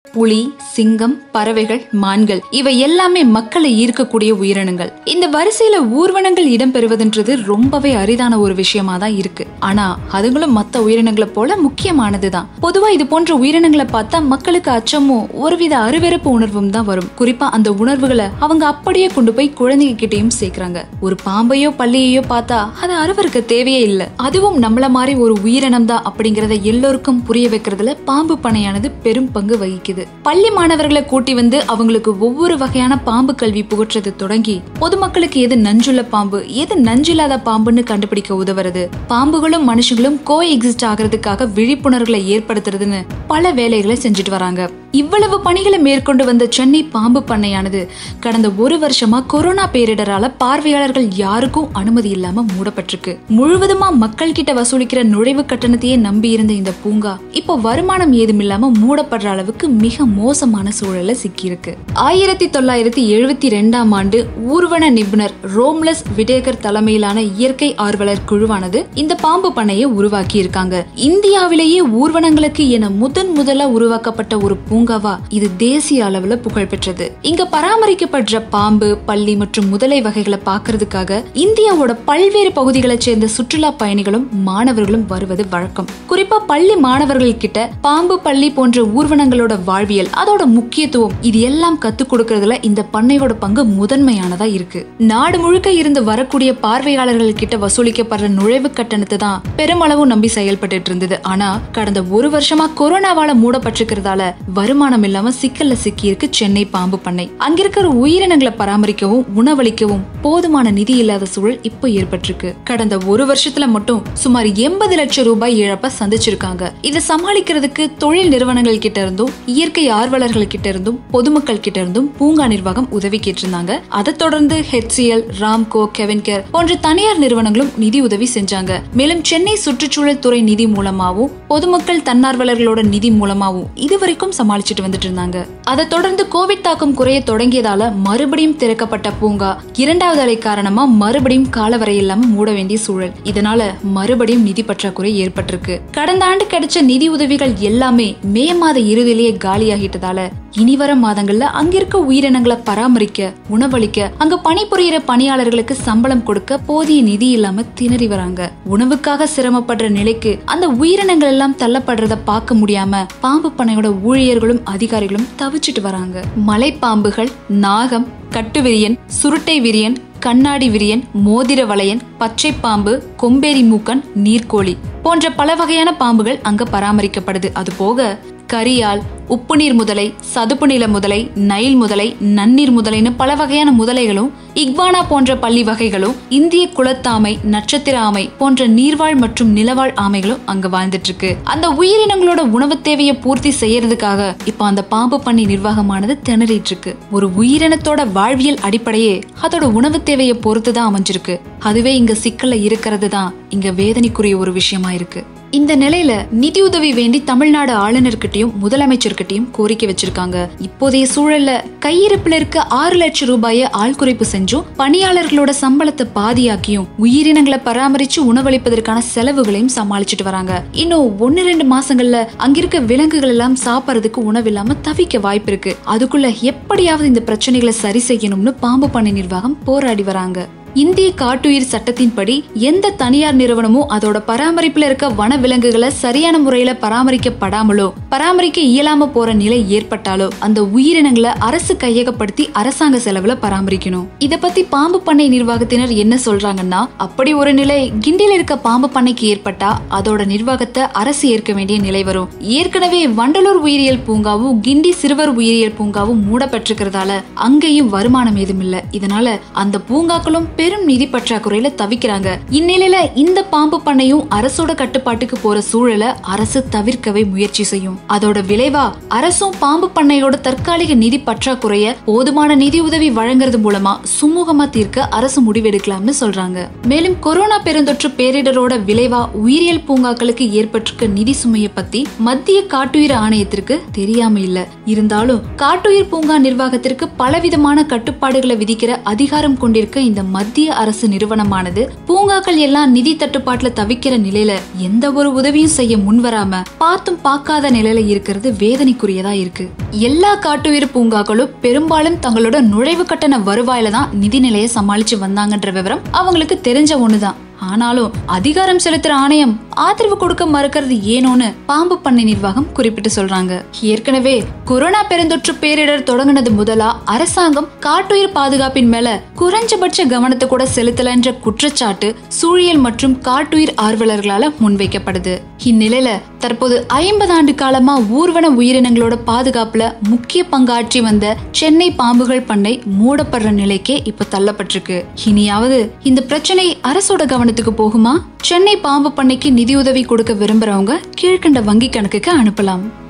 புலி சிங்கம் பறவைகள் மான்கள் இவை எல்லாமே மக்களை ஈர்க்கக்கூடிய உயிரினங்கள் இந்த வரிசையில ஊர்வனங்கள் இடம்பெறுவதுன்றது ரொம்பவே அரிதான ஒரு விஷயமா தான் இருக்கு ஆனா அதுங்களும் மத்த உயிரினங்களை போல முக்கியமானதுதான் பொதுவா இது போன்ற உயிரினங்களை பார்த்தா மக்களுக்கு அச்சமும் ஒருவித அருவெறுப்பு உணர்வும் தான் வரும் குறிப்பா அந்த உணர்வுகளை அவங்க அப்படியே கொண்டு போய் குழந்தைங்க கிட்டயும் சேர்க்கறாங்க ஒரு பாம்பையோ பள்ளியையோ பார்த்தா அதை அருவருக்க தேவையே இல்ல அதுவும் நம்மள மாதிரி ஒரு உயிரினம் தான் அப்படிங்கறத எல்லோருக்கும் புரிய வைக்கிறதுல பாம்பு பனையானது பெரும் பங்கு வகிக்குது பள்ளி மாணவர்களை கூட்டி வந்து அவங்களுக்கு ஒவ்வொரு வகையான பாம்பு கல்வி புகற்றது தொடங்கி பொதுமக்களுக்கு எது நஞ்சுள்ள பாம்பு எது நஞ்சில்லாத பாம்புன்னு கண்டுபிடிக்க உதவுறது பாம்புகளும் மனுஷங்களும் கோ எக்ஸிஸ்ட் ஆகிறதுக்காக விழிப்புணர்வுகளை ஏற்படுத்துறதுன்னு பல வேலைகளை செஞ்சுட்டு வராங்க இவ்வளவு பணிகளை மேற்கொண்டு வந்த சென்னை பாம்பு பண்ணையானது கடந்த ஒரு வருஷமா கொரோனா பேரிடரால பார்வையாளர்கள் யாருக்கும் அனுமதி இல்லாம மூடப்பட்டிருக்கு முழுவதுமா மக்கள் கிட்ட வசூலிக்கிற நுழைவு கட்டணத்தையே நம்பி இருந்த இந்த பூங்கா இப்போ வருமானம் ஏதும் இல்லாம மூடப்படுற அளவுக்கு மிக மோசமான சூழல்ல சிக்கியிருக்கு ஆயிரத்தி தொள்ளாயிரத்தி எழுபத்தி ரெண்டாம் ஆண்டு ஊர்வன நிபுணர் ரோம்லஸ் விடேகர் தலைமையிலான இயற்கை ஆர்வலர் குழுவானது இந்த பாம்பு பண்ணையை உருவாக்கி இருக்காங்க இந்தியாவிலேயே ஊர்வனங்களுக்கு என முதன் முதலா உருவாக்கப்பட்ட ஒரு பூங்காவா இது தேசிய அளவுல புகழ் பெற்றது இங்க பராமரிக்கப்படுற பாம்பு பள்ளி மற்றும் முதலை வகைகளை பார்க்கறதுக்காக இந்தியாவோட பல்வேறு பகுதிகளைச் சேர்ந்த சுற்றுலா பயணிகளும் மாணவர்களும் வருவது வழக்கம் குறிப்பா பள்ளி மாணவர்கள் கிட்ட பாம்பு பள்ளி போன்ற ஊர்வனங்களோட வாழ்வியல் அதோட முக்கியத்துவம் இது எல்லாம் கத்துக் கொடுக்கறதுல இந்த பண்ணையோட பங்கு முதன்மையானதா இருக்கு நாடு முழுக்க இருந்து வரக்கூடிய பார்வையாளர்கள் கிட்ட வசூலிக்கப்படுற நுழைவு கட்டணத்தை தான் பெருமளவு நம்பி செயல்பட்டு இருந்தது ஆனா கடந்த ஒரு வருஷமா கொரோனாவால மூடப்பட்டிருக்கிறதால வருமானம் இல்லாம சிக்கல்ல சிக்கி இருக்கு சென்னை பாம்பு பண்ணை அங்க இருக்கிற உயிரினங்களை பராமரிக்கவும் உணவளிக்கவும் போதுமான நிதி இல்லாத சூழல் இப்போ ஏற்பட்டிருக்கு கடந்த ஒரு வருஷத்துல மட்டும் சுமார் எண்பது லட்சம் ரூபாய் இழப்ப சந்திச்சிருக்காங்க இதை சமாளிக்கிறதுக்கு தொழில் நிறுவனங்கள் கிட்ட இருந்தும் இயற்கை ஆர்வலர்கள் கிட்ட இருந்தும் பொதுமக்கள் கிட்ட இருந்தும் பூங்கா நிர்வாகம் உதவி கேட்டிருந்தாங்க அதை தொடர்ந்து ஹெச்சிஎல் ராம்கோ கெவின்கேர் போன்ற தனியார் நிறுவனங்களும் நிதி உதவி செஞ்சாங்க மேலும் சென்னை சுற்றுச்சூழல் துறை நிதி மூலமாவும் பொதுமக்கள் தன்னார்வலர்களோட நிதி மூலமாவும் இதுவரைக்கும் சமாளிச்சுட்டு வந்துட்டு இருந்தாங்க அதை தொடர்ந்து கோவிட் தாக்கம் குறைய தொடங்கியதால மறுபடியும் திறக்கப்பட்ட பூங்கா இரண்டாவது அலை காரணமா மறுபடியும் காலவரை இல்லாம மூட வேண்டிய சூழல் இதனால மறுபடியும் நிதி பற்றாக்குறை ஏற்பட்டிருக்கு கடந்த ஆண்டு கிடைச்ச நிதி உதவிகள் எல்லாமே மே மாத இறுதியிலேயே காலியாகிட்டதால இனி வர மாதங்கள்ல அங்கிருக்க உயிரினங்களை பராமரிக்க உணவளிக்க அங்க பணிபுரியிற பணியாளர்களுக்கு சம்பளம் கொடுக்க போதிய நிதி இல்லாம திணறி வராங்க உணவுக்காக சிரமப்படுற நிலைக்கு அந்த உயிரினங்கள் எல்லாம் தள்ளப்படுறத பார்க்க முடியாம பாம்பு பண்ணையோட ஊழியர்களும் அதிகாரிகளும் தவிச்சிட்டு வராங்க மலைப்பாம்புகள் நாகம் கட்டுவிரியன் சுருட்டை விரியன் கண்ணாடி விரியன் மோதிர வளையன் பச்சை பாம்பு கொம்பேரி மூக்கன் நீர்க்கோழி போன்ற பல வகையான பாம்புகள் அங்க பராமரிக்கப்படுது அது போக கரியால் உப்பு நீர் முதலை சதுப்பு நில முதலை நைல் முதலை நன்னீர் முதலைன்னு பல வகையான முதலைகளும் இக்வானா போன்ற பள்ளி வகைகளும் இந்திய குளத்தாமை நட்சத்திர ஆமை போன்ற நீர்வாழ் மற்றும் நிலவாழ் ஆமைகளும் அங்க வாழ்ந்துட்டு இருக்கு அந்த உயிரினங்களோட உணவு தேவையை பூர்த்தி செய்யறதுக்காக இப்ப அந்த பாம்பு பண்ணி நிர்வாகமானது திணறிட்டு இருக்கு ஒரு உயிரினத்தோட வாழ்வியல் அடிப்படையே அதோட உணவு தேவையை பொறுத்து தான் அமைஞ்சிருக்கு அதுவே இங்க சிக்கல்ல இருக்கிறது தான் இங்க வேதனைக்குரிய ஒரு விஷயமா இருக்கு இந்த நிலையில நிதியுதவி வேண்டி தமிழ்நாடு ஆளுநர்கிட்டயும் முதலமைச்சர்கிட்டயும் கோரிக்கை வச்சிருக்காங்க இப்போதைய சூழல்ல கையிருப்புல இருக்க ஆறு லட்சம் ரூபாயை ஆள் குறைப்பு செஞ்சும் பணியாளர்களோட சம்பளத்தை பாதியாக்கியும் உயிரினங்களை பராமரிச்சு உணவளிப்பதற்கான செலவுகளையும் சமாளிச்சுட்டு வராங்க இன்னும் ஒன்னு ரெண்டு மாசங்கள்ல அங்கிருக்க விலங்குகள் எல்லாம் சாப்பிடறதுக்கு உணவு இல்லாம தவிக்க வாய்ப்பு இருக்கு அதுக்குள்ள எப்படியாவது இந்த பிரச்சனைகளை சரி செய்யணும்னு பாம்பு பண்ணை நிர்வாகம் போராடி வராங்க இந்திய காட்டுயிர் சட்டத்தின்படி எந்த தனியார் நிறுவனமும் அதோட பராமரிப்புல இருக்க வன விலங்குகளை சரியான முறையில பராமரிக்கப்படாமலோ பராமரிக்க இயலாம போற நிலை ஏற்பட்டாலோ அந்த உயிரினங்களை அரசு கையகப்படுத்தி அரசாங்க செலவுல பராமரிக்கணும் இத பத்தி பாம்பு பண்ணை நிர்வாகத்தினர் என்ன சொல்றாங்கன்னா அப்படி ஒரு நிலை கிண்டில இருக்க பாம்பு பண்ணைக்கு ஏற்பட்டா அதோட நிர்வாகத்தை அரசு ஏற்க வேண்டிய நிலை வரும் ஏற்கனவே வண்டலூர் உயிரியல் பூங்காவும் கிண்டி சிறுவர் உயிரியல் பூங்காவும் மூடப்பட்டிருக்கிறதால அங்கேயும் வருமானம் ஏதும் இல்ல இதனால அந்த பூங்காக்களும் பெரும் நிதி பற்றாக்குறையில தவிக்கிறாங்க இந்நிலையில இந்த பாம்பு பண்ணையும் அரசோட கட்டுப்பாட்டுக்கு போற சூழலை அரசு தவிர்க்கவே முயற்சி செய்யும் அதோட விளைவா அரசும் பாம்பு பண்ணையோட தற்காலிக நிதி பற்றாக்குறைய போதுமான நிதி உதவி வழங்குறது மூலமா சுமூகமா தீர்க்க அரசு முடிவெடுக்கலாம்னு சொல்றாங்க மேலும் கொரோனா பெருந்தொற்று பேரிடரோட விளைவா உயிரியல் பூங்காக்களுக்கு ஏற்பட்டிருக்க நிதி சுமையை பத்தி மத்திய காட்டுயிர் ஆணையத்திற்கு தெரியாம இல்ல இருந்தாலும் காட்டுயிர் பூங்கா நிர்வாகத்திற்கு பலவிதமான கட்டுப்பாடுகளை விதிக்கிற அதிகாரம் கொண்டிருக்க இந்த மத்திய மத்திய அரசு நிறுவனமானது பூங்காக்கள் எல்லாம் நிதி தட்டுப்பாட்டுல தவிக்கிற நிலையில எந்த ஒரு உதவியும் செய்ய முன்வராம பார்த்தும் பார்க்காத நிலையில இருக்கிறது வேதனைக்குரியதா இருக்கு எல்லா காட்டுயிர் பூங்காக்களும் பெரும்பாலும் தங்களோட நுழைவு கட்டண வருவாயில தான் நிதி நிலையை சமாளிச்சு வந்தாங்கன்ற விவரம் அவங்களுக்கு தெரிஞ்ச ஒண்ணுதான் ஆனாலும் அதிகாரம் செலுத்துற ஆணையம் ஆதரவு கொடுக்க மறுக்கிறது ஏனோன்னு பாம்பு பண்ணை நிர்வாகம் குறிப்பிட்டு சொல்றாங்க ஏற்கனவே கொரோனா பெருந்தொற்று பேரிடர் தொடங்கினது முதலா அரசாங்கம் காட்டுயிர் பாதுகாப்பின் மேல குறைஞ்சபட்ச கவனத்தை கூட செலுத்தலன்ற குற்றச்சாட்டு சூழியல் மற்றும் காட்டுயிர் ஆர்வலர்களால முன்வைக்கப்படுது இந்நிலையில தற்போது ஐம்பது ஆண்டு காலமா ஊர்வன உயிரினங்களோட பாதுகாப்புல முக்கிய பங்காற்றி வந்த சென்னை பாம்புகள் பண்ணை மூடப்படுற நிலைக்கே இப்ப தள்ளப்பட்டிருக்கு இனியாவது இந்த பிரச்சனை அரசோட கவனத்துக்கு போகுமா சென்னை பாம்பு பண்ணைக்கு நிதியுதவி கொடுக்க விரும்புறவங்க கீழ்கண்ட வங்கி கணக்குக்கு அனுப்பலாம்